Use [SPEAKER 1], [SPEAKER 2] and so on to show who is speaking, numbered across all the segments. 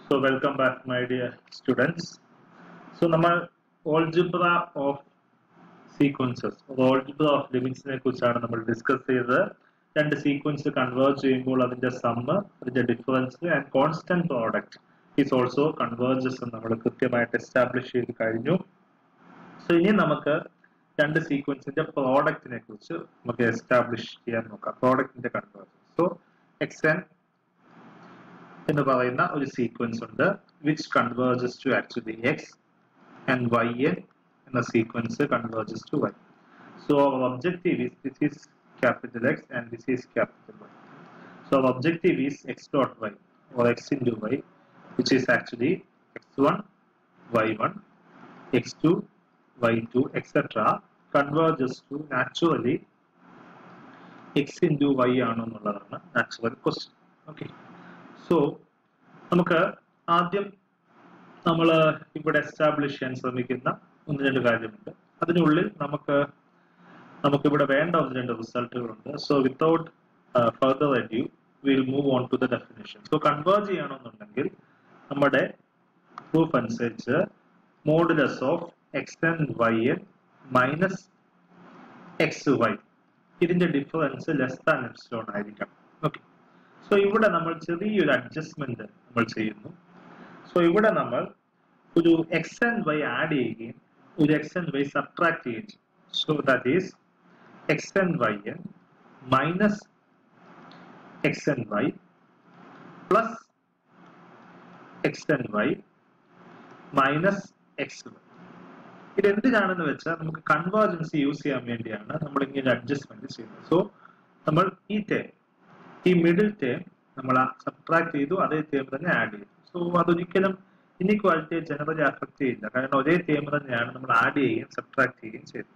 [SPEAKER 1] So welcome back my dear students. So നമ്മൾ algebra of sequences algebra of ലിമിറ്റ്സിനെ കുറിച്ചാണ് നമ്മൾ ഡിസ്കസ് ചെയ്തത് രണ്ട് സീക്വൻസ് കൺവേർജ് ചെയ്യുമ്പോൾ അതിന്റെ സമ്മ് അതിന്റെ difference and constant product is also converges നമ്മൾ കൃത്യമായിട്ട് എസ്റ്റാബ്ലിഷ് ചെയ്ത് കഴിഞ്ഞു സോ ഇനി നമുക്ക് രണ്ട് സീക്വൻസിന്റെ പ്രോഡക്റ്റിനെ കുറിച്ച് നമുക്ക് എസ്റ്റാബ്ലിഷ് ചെയ്യാൻ നോക്കാം പ്രോഡക്റ്റിന്റെ കൺവേർജൻ സോ എക്സ് എൻ എന്ന് പറയുന്ന ഒരു സീക്വൻസ് ഉണ്ട് which converges to actually x and y n എന്ന sequence converges to y so our objective is this is capital X and this is capital Y. So our objective is x dot y or x into y which is actually x1, y1, x2, y2 etc. converges to naturally x into y ആണോ എന്നുള്ളതാണ് natural question okay so നമുക്ക് ആദ്യം നമ്മൾ ഇവിടെ establish ചെയ്യാൻ ശ്രമിക്കുന്ന ഒന്ന് രണ്ട് കാര്യമുണ്ട് അതിനുള്ളിൽ നമുക്ക് നമുക്ക് ഇവിടെ വേണ്ട ഒന്ന് രണ്ട് റിസൾട്ടുകളുണ്ട് so without further adieu will move on to the definition so converge ചെയ്യണമെന്നുണ്ടെങ്കിൽ നമ്മുടെ പ്രൂഫ് അനുസരിച്ച് modulus of x n y n minus x y ഇതിന്റെ ഡിഫറൻസ് ലെസ് ദാൻ എപ്സിലോൺ ആയിരിക്കണം ഓക്കെ സോ ഇവിടെ നമ്മൾ ചെറിയൊരു അഡ്ജസ്റ്റ്മെന്റ് നമ്മൾ ചെയ്യുന്നു സോ ഇവിടെ നമ്മൾ ഒരു എക്സ് ആൻഡ് വൈ ആഡ് ചെയ്യുകയും ഒരു എക്സ് ആൻഡ് വൈ സബ്ട്രാക്ട് ചെയ്യുകയും ചെയ്യും so that is x and y n minus x and y plus x and y minus x y ഇത് എന്തിനാണെന്ന് വെച്ചാൽ നമുക്ക് കൺവേർജൻസി യൂസ് ചെയ്യാൻ വേണ്ടിയാണ് നമ്മൾ ഇങ്ങനെ അഡ്ജസ്റ്റ്മെന്റ് ചെയ്യുന്നത് സോ നമ്മൾ ഈ ടേം ഈ മിഡിൽ ടേം നമ്മൾ സബ്ട്രാക്ട് ചെയ്തു അതേ ടേം തന്നെ ആഡ് ചെയ്തു സോ അതൊരിക്കലും ഇനിക്വാലിറ്റിയെ ജനറലി അഫക്ട് ചെയ്യില്ല കാരണം ഒരേ ടേം തന്നെയാണ് നമ്മൾ ആഡ് ചെയ്യുകയും സബ്ട്രാക്ട് ചെയ്യുകയും ചെയ്തത്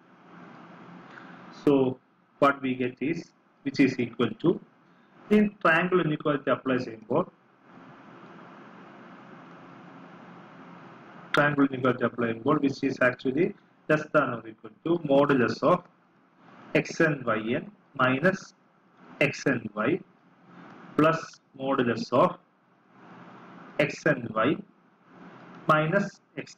[SPEAKER 1] so what we get is which is equal to ഈ ട്രയാങ്കിൾ ഇനിക്വാലിറ്റി അപ്ലൈ ചെയ്യുമ്പോൾ triangle inequality apply ചെയ്യുമ്പോൾ which is actually less than or equal to modulus of xn yn minus xn y plus modulus of xn y minus xy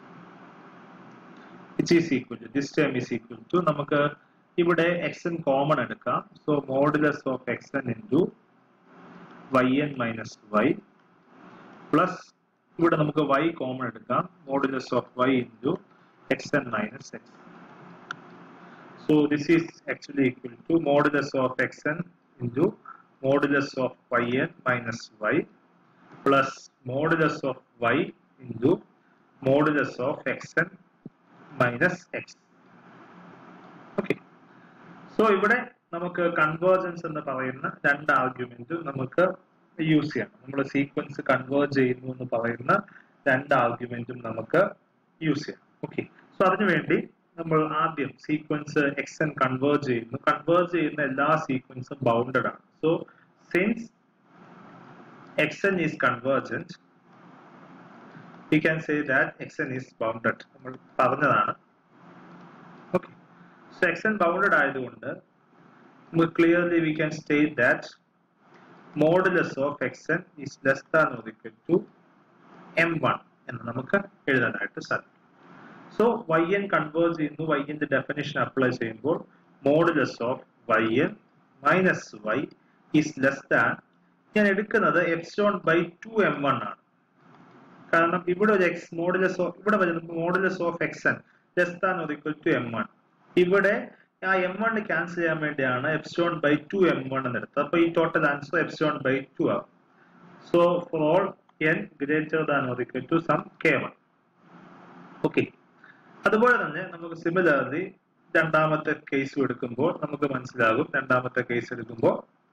[SPEAKER 1] which is equal to this term is equal to നമുക്ക് ഇവിടെ xn common എടുക്കാം so modulus of xn into yn minus y plus ഇവിടെ നമുക്ക് y common എടുക്കാം modulus of y into x n minus x so this is actually equal to modulus of x n into modulus of y n minus y plus modulus of y into modulus of x n minus x okay so ഇവിടെ നമുക്ക് convergence എന്ന് പറയുന്ന രണ്ട് argument നമുക്ക് use ചെയ്യണം നമ്മൾ sequence converge ചെയ്യുന്നു എന്ന് പറയുന്ന രണ്ട് ആർഗ്യുമെന്റും നമുക്ക് യൂസ് ചെയ്യാം ഓക്കെ സോ അതിനുവേണ്ടി നമ്മൾ ആദ്യം സീക്വൻസ് എക്സ് എൻ കൺവേർജ് ചെയ്യുന്നു കൺവേർജ് ചെയ്യുന്ന എല്ലാ സീക്വൻസും ബൗണ്ടഡ് ആണ് so since x n is convergent we can say that x n is bounded നമ്മൾ പറഞ്ഞതാണ് okay so x n bounded ആയതുകൊണ്ട് നമുക്ക് clearly we can state that modulus of x n is less than or equal to m one എന്ന് നമുക്ക് എഴുതാനായിട്ട് സാധിക്കും so y n convert ചെയ്യുന്നു y എന്റെ ഡെഫിനേഷൻ അപ്ലൈ ചെയ്യുമ്പോൾ modulus of y n minus y is less than ഞാൻ എടുക്കുന്നത് epsilon by two m one ആണ് കാരണം ഇവിടെ ഒരു എക്സ് മോഡുലസ് ഓഫ് ഇവിടെ വരുന്നത് modulus of x n less than or equal to m one ഇവിടെ ആ എം വൺ ക്യാൻസൽ ചെയ്യാൻ വേണ്ടിയാണ് epsilon by two m one എന്ന് എടുത്തത് അപ്പൊ ഈ total answer epsilon by two ആവും so for all n greater than or equal to some k one okay അതുപോലെ തന്നെ നമുക്ക് സിമിലർലി രണ്ടാമത്തെ കേസ് എടുക്കുമ്പോൾ നമുക്ക് മനസ്സിലാകും രണ്ടാമത്തെ കേസ് എടുക്കുമ്പോൾ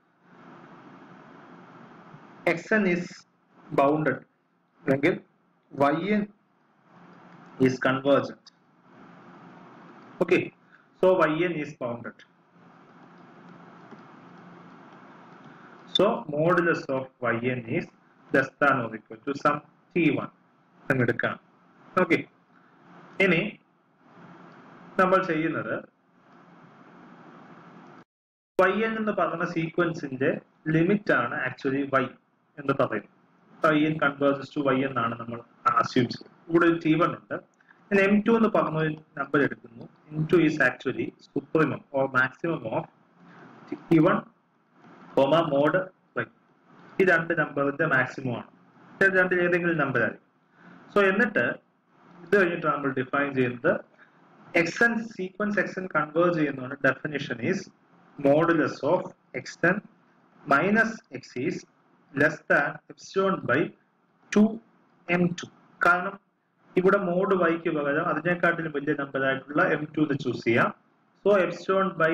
[SPEAKER 1] എക്സ് എൻ ഈസ് ബൗണ്ടഡ് അല്ലെങ്കിൽ y n is convergent okay So yn is bounded. So modulus of yn is less than or equal to some t1 എന്നെടുക്കാം ഓക്കെ ഇനി നമ്മൾ ചെയ്യുന്നത് y n എന്ന് പറയുന്ന സീക്വൻസിന്റെ ലിമിറ്റ് ആണ് ആക്ച്വലി y എന്ന് പറയുന്നത് in converges to y എന്നാണ് നമ്മൾ അസ്യൂം ചെയ്യുന്നത് ഇവിടെ ഒരു ടി വൺ ഉണ്ട് ഞാൻ എം ടു എന്ന് പറഞ്ഞ ഒരു നമ്പർ എടുക്കുന്നു m two is actually supremum or maximum of t one comma mod y ഈ രണ്ട് നമ്പറിന്റെ മാക്സിമം ആണ് ഇത് രണ്ട് ഏതെങ്കിലും നമ്പർ ആയിരിക്കും സോ എന്നിട്ട് ഇത് കഴിഞ്ഞിട്ട് നമ്മൾ ഡിഫൈൻ ചെയ്യുന്നത് x n sequence x n converge ചെയ്യുന്നതാണ് definition is modulus of x n minus x is less than epsilon by two m two കാരണം ഇവിടെ മോഡ് വൈക്ക് പകരം അതിനെക്കാട്ടിലും വലിയ നമ്പർ ആയിട്ടുള്ള എം ടു എന്ന് ചൂസ് ചെയ്യാം so epsilon by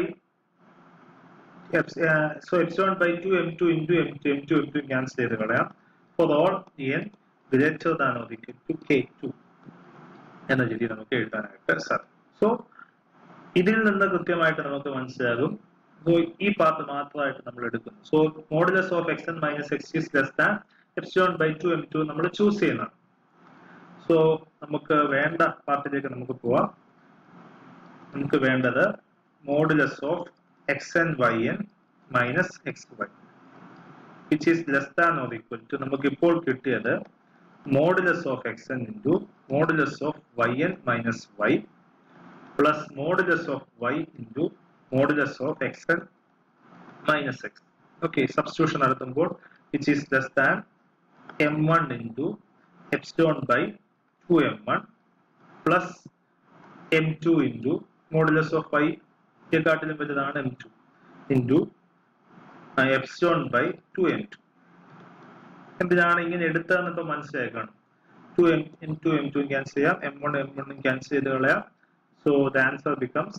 [SPEAKER 1] so epsilon by two m two into m two m two m two cancel ചെയ്ത് കളയാം for all n greater than or to k two എന്ന രീതിയിൽ നമുക്ക് എഴുതാനായിട്ട് സാധിക്കും സോ ഇതിൽ നിന്ന് കൃത്യമായിട്ട് നമുക്ക് മനസ്സിലാകും സോ ഈ പാർട്ട് മാത്രമായിട്ട് നമ്മൾ എടുക്കുന്നു so modulus of x n minus x is less than epsilon by two m two നമ്മൾ ചൂസ് ചെയ്യുന്നതാണ് സോ നമുക്ക് വേണ്ട പാർട്ടിലേക്ക് നമുക്ക് പോവാം നമുക്ക് വേണ്ടത് modulus of x n y n minus x y which is less than or equal to നമുക്ക് ഇപ്പോൾ കിട്ടിയത് modulus of x n into modulus of y n minus y plus modulus of y into modulus of x n minus x okay substitution നടത്തുമ്പോൾ which is less than m one into epsilon by two m one plus m two into modulus of y ഇതിനെക്കാട്ടിലും വലുതാണ് m two into epsilon by two m two എന്തിനാണ് ഇങ്ങനെ എടുത്തതെന്ന് ഇപ്പൊ മനസ്സിലാക്കണം two m m two m two cancel ചെയ്യാം m one m വണ്ണും cancel ചെയ്ത് കളയാം so the answer becomes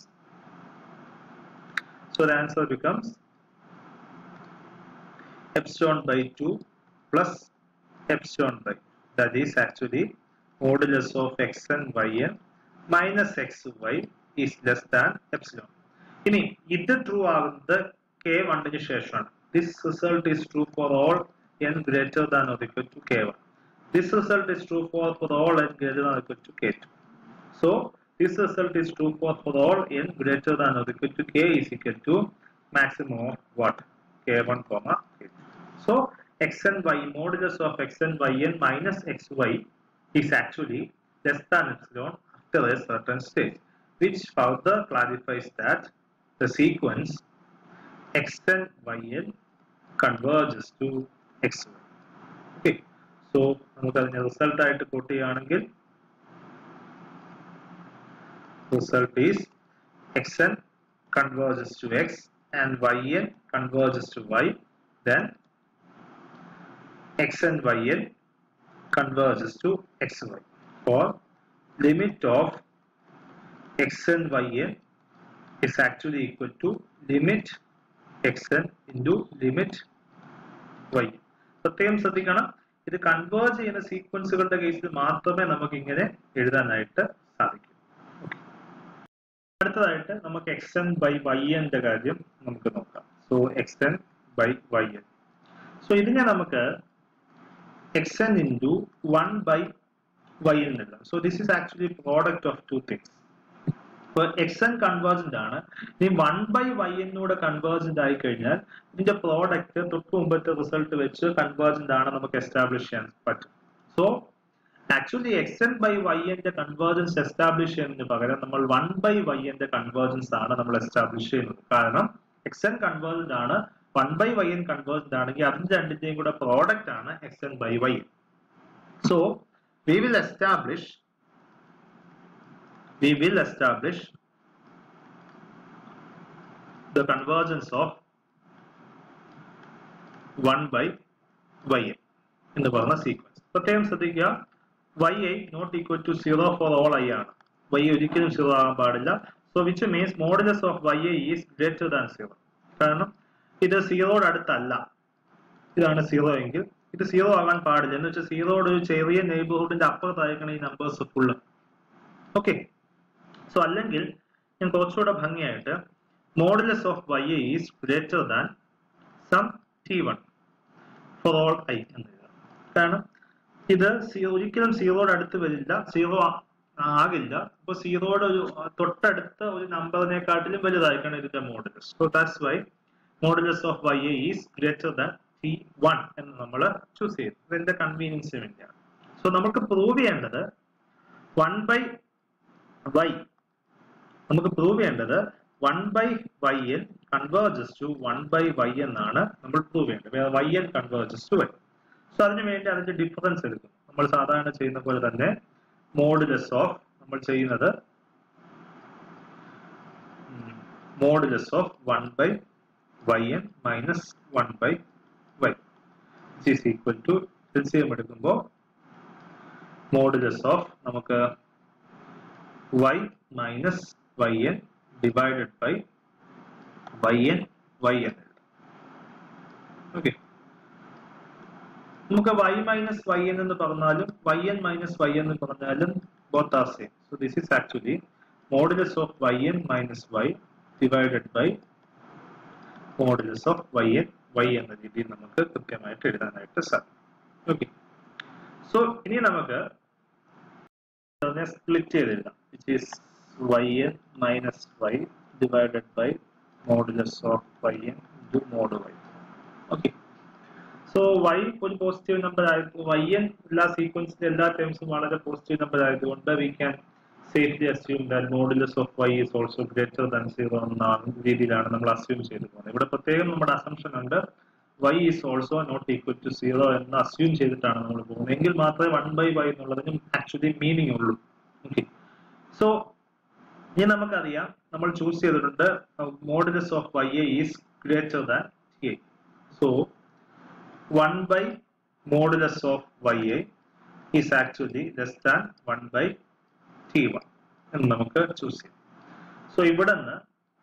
[SPEAKER 1] so the answer becomes epsilon by 2 plus epsilon by that is actually modulus of xn yn minus xy is less than epsilon ഇനി ഇത് true ആകുന്നത് k വണ്ണിന് ശേഷമാണ് this result is true for all n greater than or equal to k one this result is true for for all n greater than equal to k two so this result is true for for all n greater than or equal to k is equal to maximum of what k one comma k two So xn y modulus of xn yn minus xy is actually less than epsilon after a certain stage, which further clarifies that the sequence xn yn converges to xy. Okay, so നമുക്ക് അതിന്റെ result ആയിട്ട് coat ചെയ്യുകയാണെങ്കിൽ result is xn converges to x and yn converges to y then x and yn converges to xy for limit of x and yn is actually equal to limit xn into limit y പ്രത്യേകം ശ്രദ്ധിക്കണം ഇത് converge ചെയ്യുന്ന സീക്വൻസുകളുടെ കേസിൽ മാത്രമേ നമുക്ക് ഇങ്ങനെ എഴുതാനായിട്ട് സാധിക്കൂ അടുത്തതായിട്ട് നമുക്ക് എക്സ് എൻ ബൈ വൈ എൻ്റെ കാര്യം നമുക്ക് നോക്കാം so x n by y n so ഇതിനെ നമുക്ക് xn into 1 by y എന്നെല്ലാം so this is actually product of two things ഇപ്പോൾ എക്സ് എൻ കൺവേർജന്റ് ആണ് ഇനി വൺ ബൈ വൈ എന്നൂടെ കൺവേർജന്റ് ആയി കഴിഞ്ഞാൽ ഇതിന്റെ പ്രോഡക്റ്റ് തൊട്ട് മുമ്പത്തെ റിസൾട്ട് വെച്ച് കൺവേർജന്റ് ആണ് നമുക്ക് എസ്റ്റാബ്ലിഷ് ചെയ്യാൻ പറ്റും so actually x n by y എന്റെ കൺവേർജൻസ് എസ്റ്റാബ്ലിഷ് ചെയ്യുന്നതിന് പകരം നമ്മൾ വൺ ബൈ വൈ എന്റെ കൺവേർജൻസ് ആണ് നമ്മൾ എസ്റ്റാബ്ലിഷ് ചെയ്യുന്നത് കാരണം എക്സ് എൻ കൺവേർജന്റ് ആണ് one by y n convergent ആണെങ്കിൽ അതിന്റെ രണ്ടിന്റെയും കൂടെ പ്രോഡക്റ്റ് ആണ് x n by y so we will establish we will establish the convergence of 1 by yn എന്ന് പറഞ്ഞ സീക്വൻസ് പ്രത്യേകം ശ്രദ്ധിക്കുക y not equal to zero for all i ആണ് y ഒരിക്കലും സീറോ ആകാൻ പാടില്ല so which means modulus of y is greater than zero കാരണം ഇത് സീറോയുടെ അടുത്തല്ല ഇതാണ് സീറോ എങ്കിൽ ഇത് സീറോ ആകാൻ പാടില്ല എന്ന് വെച്ചാൽ സീറോയുടെ ഒരു ചെറിയ നെയ്ബർഹുഡിന്റെ അപ്പുറത്തായിരിക്കണം ഈ നമ്പേഴ്സ് ഫുള്ള് ഓക്കെ സോ അല്ലെങ്കിൽ ഞാൻ കുറച്ചുകൂടെ ഭംഗിയായിട്ട് modulus of y is greater than some t one for all i എന്ന് എഴുതാം കാരണം ഇത് സീറോ ഒരിക്കലും സീറോയുടെ അടുത്ത് വരില്ല സീറോ ആകില്ല അപ്പൊ സീറോയുടെ ഒരു തൊട്ടടുത്ത ഒരു നമ്പറിനെക്കാട്ടിലും വലുതായിരിക്കണം ഇതിന്റെ modulus so that's why modulus of y is greater than t one എന്ന് നമ്മൾ ചൂസ് ചെയ്തു ഇതിന്റെ കൺവീനിയൻസിന് വേണ്ടിയാണ് സോ നമുക്ക് പ്രൂവ് ചെയ്യേണ്ടത് വൺ ബൈ വൈ നമുക്ക് പ്രൂവ് ചെയ്യേണ്ടത് one by y n converges to one by y എന്നാണ് നമ്മൾ പ്രൂവ് ചെയ്യേണ്ടത് y n converges to y so അതിന് വേണ്ടി അതിന്റെ ഡിഫറൻസ് എടുക്കും നമ്മൾ സാധാരണ ചെയ്യുന്ന പോലെ തന്നെ മോഡുലസ് ഓഫ് നമ്മൾ ചെയ്യുന്നത് modulus of one by y n minus one by y is equal to എൽസിയം എടുക്കുമ്പോൾ മോഡുലസ് ഓഫ് നമുക്ക് y minus yn divided by yn yn okay നമുക്ക് y minus yn എന്ന് പറഞ്ഞാലും yn minus y എന്ന് പറഞ്ഞാലും both are same so this is actually modulus of yn minus y divided by modulus of yn y എന്ന രീതിയിൽ നമുക്ക് കൃത്യമായിട്ട് എഴുതാനായിട്ട് സാധിക്കും ഓക്കെ സോ ഇനി നമുക്ക് അതിനെ സ്പ്ലിറ്റ് ചെയ്ത് എഴുതാം which is yn minus y divided by modulus of yn into mod y okay so y ഒരു പോസിറ്റീവ് നമ്പർ ആയപ്പോൾ yn എല്ലാ സീക്വൻസിന്റെ എല്ലാ ടേംസും വളരെ പോസിറ്റീവ് നമ്പർ ആയതുകൊണ്ട് we can safely assume that modulus of y is also greater than zero എന്ന രീതിയിലാണ് നമ്മൾ അസ്യൂം ചെയ്തു പോകുന്നത് ഇവിടെ പ്രത്യേകം നമ്മുടെ അസംഷൻ ഉണ്ട് y is also not equal to zero എന്ന് അസ്യൂം ചെയ്തിട്ടാണ് നമ്മൾ പോകുന്നത് എങ്കിൽ മാത്രമേ വൺ ബൈ വൈ എന്നുള്ളതിന് ആക്ച്വലി മീനിങ് ഉള്ളൂ ഓക്കെ സോ ഇനി നമുക്കറിയാം നമ്മൾ ചൂസ് ചെയ്തിട്ടുണ്ട് modulus of y a is greater than a so one by modulus of y a is actually less than one by t one എന്ന് നമുക്ക് choose ചെയ്യാം so ഇവിടെ നിന്ന്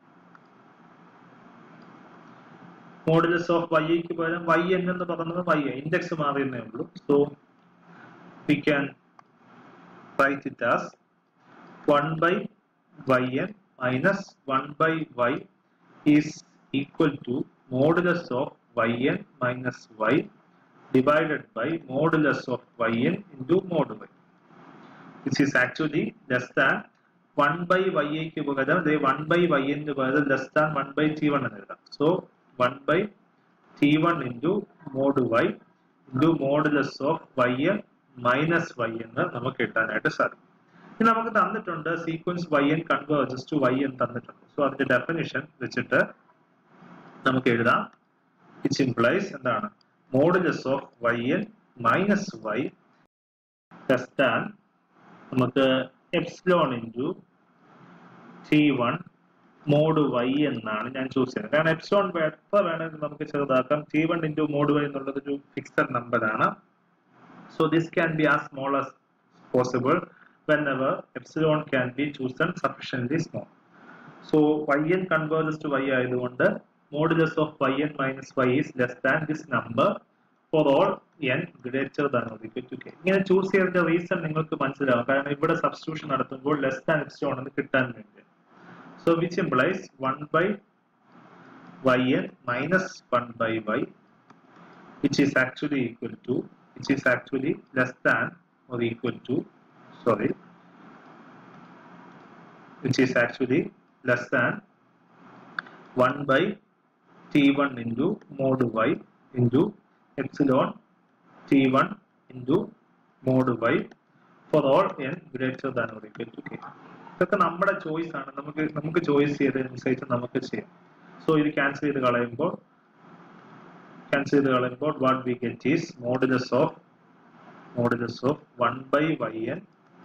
[SPEAKER 1] മോഡുലസ് ഓഫ് വൈ എക്ക് പകരം വൈ എൻ എന്ന് പറയുന്നത് വൈ എ ഇൻഡെക്സ് മാറിയെന്നേ ഉള്ളൂ so we can write it as 1 by yn minus 1 by y is equal to modulus of yn minus y divided by modulus of yn into mod y which is actually less than 1 by y ക്ക് പകരം ദേ 1 by y ന് പകരം less than 1 by t1 എന്ന് എഴുതാം so 1 by t1 into mod y into modulus of yn minus y എന്ന് നമുക്ക് എഴുതാനായിട്ട് സാധിക്കും ഇനി നമുക്ക് തന്നിട്ടുണ്ട് sequence y n converges to y എന്ന് തന്നിട്ടുണ്ട് സോ അതിന്റെ ഡെഫിനിഷൻ വെച്ചിട്ട് നമുക്ക് എഴുതാം ഇറ്റ്സ് ഇംപ്ലൈസ് എന്താണ് modulus of y n minus y less than നമുക്ക് epsilon into t one mod y എന്നാണ് ഞാൻ ചൂസ് ചെയ്യുന്നത് കാരണം എപ്സിലോൺ എത്ര വേണമെങ്കിൽ നമുക്ക് ചെറുതാക്കാം t one into mod y എന്നുള്ളത് ഒരു ഫിക്സഡ് നമ്പർ ആണ് So this can be as small as possible whenever epsilon can be chosen sufficiently small. So yn converges to y ആയതുകൊണ്ട് modulus of yn minus y is less than this number for all n greater than or equal to k. ഇങ്ങനെ choose ചെയ്ത reason നിങ്ങൾക്ക് മനസ്സിലാവും കാരണം ഇവിടെ substitution നടത്തുമ്പോൾ less than epsilon എന്ന് കിട്ടാൻ വേണ്ടി so which implies one by y n minus one by y which is actually equal to which is actually less than or equal to sorry which is actually less than 1 by t1 into mod y into epsilon t1 into mod y for all n greater than or equal to k ഇതൊക്കെ നമ്മുടെ choice ആണ് നമുക്ക് നമുക്ക് choice ചെയ്തതനുസരിച്ച് നമുക്ക് ചെയ്യാം so ഇത് cancel ചെയ്ത് കളയുമ്പോൾ cancel ചെയ്ത് കളയുമ്പോൾ what we get is modulus of modulus of 1 by yn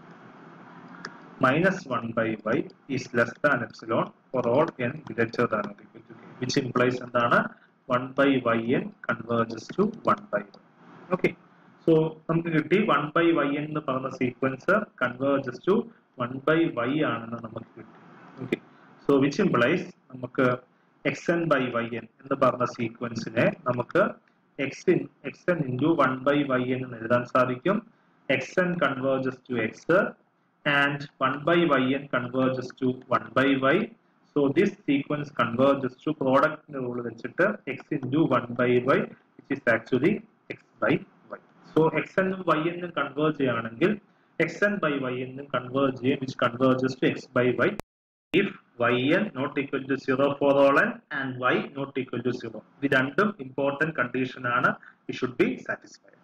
[SPEAKER 1] minus 1 by y is less than epsilon for all n greater than or equal to k which implies എന്താണ് 1 by yn converges to 1 by y okay so നമുക്ക് കിട്ടി 1 by yn എന്ന് പറഞ്ഞ sequence converges to 1 by y ആണെന്ന് നമുക്ക് കിട്ടി okay so which implies നമുക്ക് x n by y n എന്ന് പറഞ്ഞ സീക്വൻസിനെ നമുക്ക് x in x n into one by y n എന്ന് എഴുതാൻ സാധിക്കും x n converges to x and one by y n converges to one by y so this sequence converges to പ്രോഡക്റ്റിന്റെ rule വെച്ചിട്ട് x into one by y which is actually x by y so x എന്നും y എന്നും converge ചെയ്യുകയാണെങ്കിൽ x n by Y എന്നും converge ചെയ്യും which converges to x by y if y n not equal to zero for all n and y not equal to zero ഇത് രണ്ടും important condition ആണ് it should be satisfied